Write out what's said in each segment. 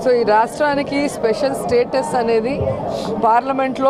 so ఈ రాష్ట్రానికి special status అనేది పార్లమెంట్లో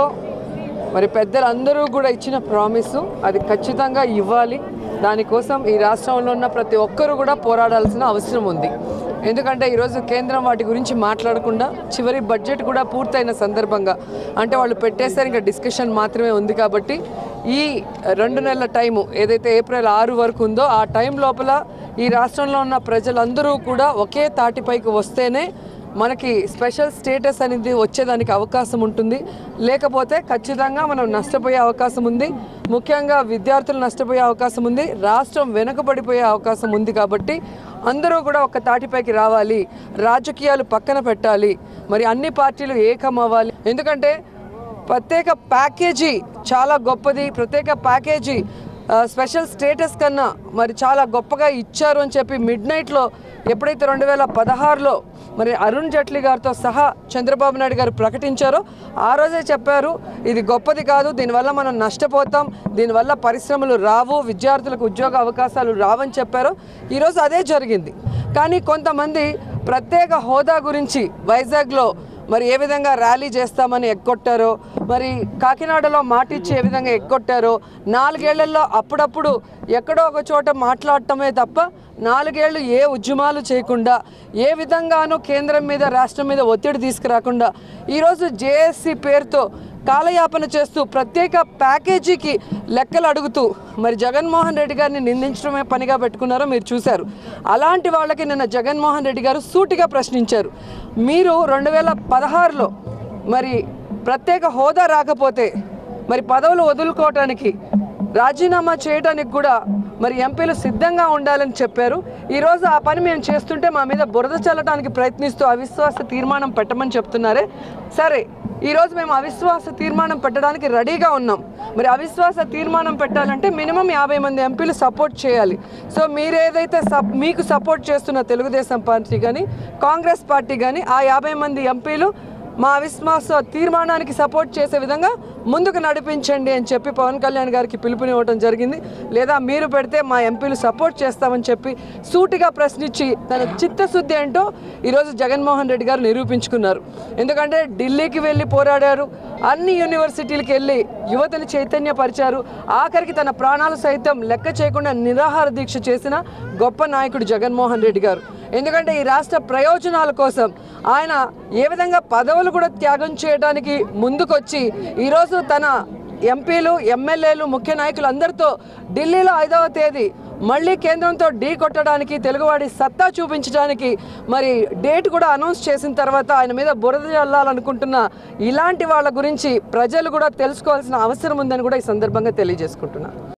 మరి పెద్దలందరూ కూడా ఇచ్చిన ప్రామిస్ అది ఖచ్చితంగా ఇవ్వాలి దానికోసం ఈ రాష్ట్రంలో ఉన్న ప్రతి ఒక్కరూ కూడా పోరాడాల్సిన అవసరం ఉంది ఎందుకంటే ఈరోజు కేంద్రం వాటి గురించి మాట్లాడకుండా చివరి బడ్జెట్ కూడా పూర్తయిన సందర్భంగా అంటే వాళ్ళు పెట్టేసారు ఇంకా డిస్కషన్ మాత్రమే ఉంది కాబట్టి ఈ రెండు నెలల టైము ఏదైతే ఏప్రిల్ ఆరు వరకు ఉందో ఆ టైం లోపల ఈ రాష్ట్రంలో ఉన్న ప్రజలందరూ కూడా ఒకే తాటిపైకి వస్తేనే మనకి స్పెషల్ స్టేటస్ అనేది వచ్చేదానికి అవకాశం ఉంటుంది లేకపోతే ఖచ్చితంగా మనం నష్టపోయే అవకాశం ఉంది ముఖ్యంగా విద్యార్థులు నష్టపోయే అవకాశం ఉంది రాష్ట్రం వెనుకబడిపోయే అవకాశం ఉంది కాబట్టి అందరూ కూడా ఒక తాటిపైకి రావాలి రాజకీయాలు పక్కన పెట్టాలి మరి అన్ని పార్టీలు ఏకం అవ్వాలి ఎందుకంటే ప్రత్యేక ప్యాకేజీ చాలా గొప్పది ప్రత్యేక ప్యాకేజీ ఆ, స్పెషల్ స్టేటస్ కన్నా మరి చాలా గొప్పగా ఇచ్చారు అని చెప్పి మిడ్ నైట్లో ఎప్పుడైతే రెండు వేల పదహారులో మరి అరుణ్ జైట్లీ గారితో సహా చంద్రబాబు నాయుడు గారు ప్రకటించారో ఆ రోజే చెప్పారు ఇది గొప్పది కాదు దీనివల్ల మనం నష్టపోతాం దీనివల్ల పరిశ్రమలు రావు విద్యార్థులకు ఉద్యోగ అవకాశాలు రావని చెప్పారు ఈరోజు అదే జరిగింది కానీ కొంతమంది ప్రత్యేక హోదా గురించి వైజాగ్లో మరి ఏ విధంగా ర్యాలీ చేస్తామని ఎగ్గొట్టారో మరి కాకినాడలో మాట ఇచ్చి ఏ విధంగా ఎగ్గొట్టారో నాలుగేళ్లలో అప్పుడప్పుడు ఎక్కడో ఒక చోట మాట్లాడటమే తప్ప నాలుగేళ్లు ఏ ఉద్యమాలు చేయకుండా ఏ విధంగానూ కేంద్రం మీద రాష్ట్రం మీద ఒత్తిడి తీసుకురాకుండా ఈరోజు జేఏసీ పేరుతో కాలయాపన చేస్తూ ప్రత్యేక ప్యాకేజీకి లెక్కలు అడుగుతూ మరి జగన్మోహన్ రెడ్డి గారిని నిందించడమే పనిగా పెట్టుకున్నారో మీరు చూశారు అలాంటి వాళ్ళకి నిన్న జగన్మోహన్ రెడ్డి గారు సూటిగా ప్రశ్నించారు మీరు రెండు వేల పదహారులో మరి ప్రత్యేక హోదా రాకపోతే మరి పదవులు వదులుకోవటానికి రాజీనామా చేయడానికి కూడా మరి ఎంపీలు సిద్ధంగా ఉండాలని చెప్పారు ఈరోజు ఆ పని మేము చేస్తుంటే మా మీద బురద చల్లడానికి ప్రయత్నిస్తూ అవిశ్వాస తీర్మానం పెట్టమని చెప్తున్నారే సరే ఈరోజు మేము అవిశ్వాస తీర్మానం పెట్టడానికి రెడీగా ఉన్నాం మరి అవిశ్వాస తీర్మానం పెట్టాలంటే మినిమం యాభై మంది ఎంపీలు సపోర్ట్ చేయాలి సో మీరు ఏదైతే సప్ మీకు సపోర్ట్ చేస్తున్న తెలుగుదేశం పార్టీ కానీ కాంగ్రెస్ పార్టీ కానీ ఆ యాభై మంది ఎంపీలు మా అవిశ్వాస తీర్మానానికి సపోర్ట్ చేసే విధంగా ముందుకు నడిపించండి అని చెప్పి పవన్ కళ్యాణ్ గారికి పిలుపునివ్వడం జరిగింది లేదా మీరు పెడితే మా ఎంపీలు సపోర్ట్ చేస్తామని చెప్పి సూటిగా ప్రశ్నించి తన చిత్తశుద్ధి ఏంటో ఈరోజు జగన్మోహన్ రెడ్డి గారు నిరూపించుకున్నారు ఎందుకంటే ఢిల్లీకి వెళ్ళి పోరాడారు అన్ని యూనివర్సిటీలకు వెళ్ళి యువతని చైతన్యపరిచారు ఆఖరికి తన ప్రాణాలు సైతం లెక్క చేయకుండా నిరాహార దీక్ష చేసిన గొప్ప నాయకుడు జగన్మోహన్ రెడ్డి గారు ఎందుకంటే ఈ రాష్ట్ర ప్రయోజనాల కోసం ఆయన ఏ విధంగా పదవులు కూడా త్యాగం చేయడానికి ముందుకొచ్చి ఈరోజు తన ఎంపీలు ఎమ్మెల్యేలు ముఖ్య నాయకులు అందరితో ఢిల్లీలో ఐదవ తేదీ మళ్ళీ కేంద్రంతో ఢీ కొట్టడానికి తెలుగువాడి సత్తా చూపించడానికి మరి డేట్ కూడా అనౌన్స్ చేసిన తర్వాత ఆయన మీద బురద చల్లాలనుకుంటున్న ఇలాంటి వాళ్ళ గురించి ప్రజలు కూడా తెలుసుకోవాల్సిన అవసరం ఉందని కూడా ఈ సందర్భంగా తెలియజేసుకుంటున్నాను